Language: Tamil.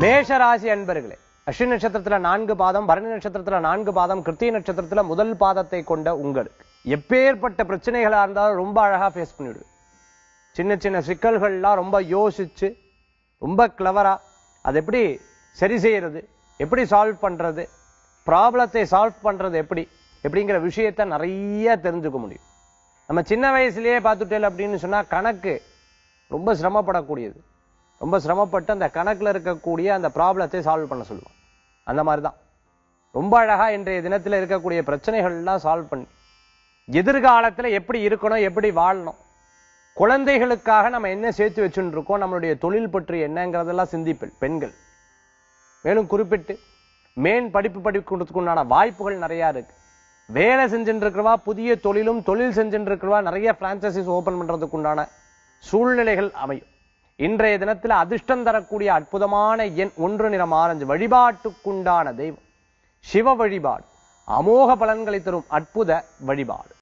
மேஷ ராசி அன்பர்களே அஸ்வினி நட்சத்திரத்துல நான்கு பாதம் பரணி நட்சத்திரத்துல நான்கு பாதம் கிருத்திய நட்சத்திரத்துல முதல் பாதத்தை கொண்ட உங்களுக்கு எப்பேற்பட்ட பிரச்சனைகளா இருந்தாலும் ரொம்ப அழகா ஃபேஸ் பண்ணிவிடு சின்ன சின்ன சிக்கல்கள்லாம் ரொம்ப யோசிச்சு ரொம்ப கிளவரா அதை எப்படி சரி செய்யறது எப்படி சால்வ் பண்றது ப்ராப்ளத்தை சால்வ் பண்றது எப்படி எப்படிங்கிற விஷயத்த நிறைய தெரிஞ்சுக்க முடியும் நம்ம சின்ன வயசுலயே பார்த்துட்டேன் அப்படின்னு சொன்னா கணக்கு ரொம்ப சிரமப்படக்கூடியது ரொம்ப சிரமப்பட்டு அந்த கணக்குல இருக்கக்கூடிய அந்த ப்ராப்ளத்தை சால்வ் பண்ண சொல்லுவோம் அந்த மாதிரி தான் ரொம்ப அழகா இன்றைய தினத்துல இருக்கக்கூடிய பிரச்சனைகள்லாம் சால்வ் பண்ணி எதிர்காலத்துல எப்படி இருக்கணும் எப்படி வாழணும் குழந்தைகளுக்காக நம்ம என்ன சேர்த்து வச்சுட்டு இருக்கோம் நம்மளுடைய தொழில் பற்றி என்னங்கிறதெல்லாம் சிந்திப்பில் பெண்கள் மேலும் குறிப்பிட்டு மேன் படிப்பு படிக்கிறதுக்கு உண்டான வாய்ப்புகள் நிறைய இருக்கு வேலை செஞ்சுட்டு இருக்கிறவா புதிய தொழிலும் தொழில் செஞ்சுட்டு இருக்கிறவா நிறைய பிரான்சைசிஸ் ஓபன் பண்றதுக்கு உண்டான சூழ்நிலைகள் அமையும் இன்றைய தினத்துல அதிர்ஷ்டம் தரக்கூடிய அற்புதமான எண் ஒன்று நிறம் ஆரஞ்சு வழிபாட்டுக்குண்டான தெய்வம் சிவ வழிபாடு அமோக பலன்களை தரும் அற்புத வழிபாடு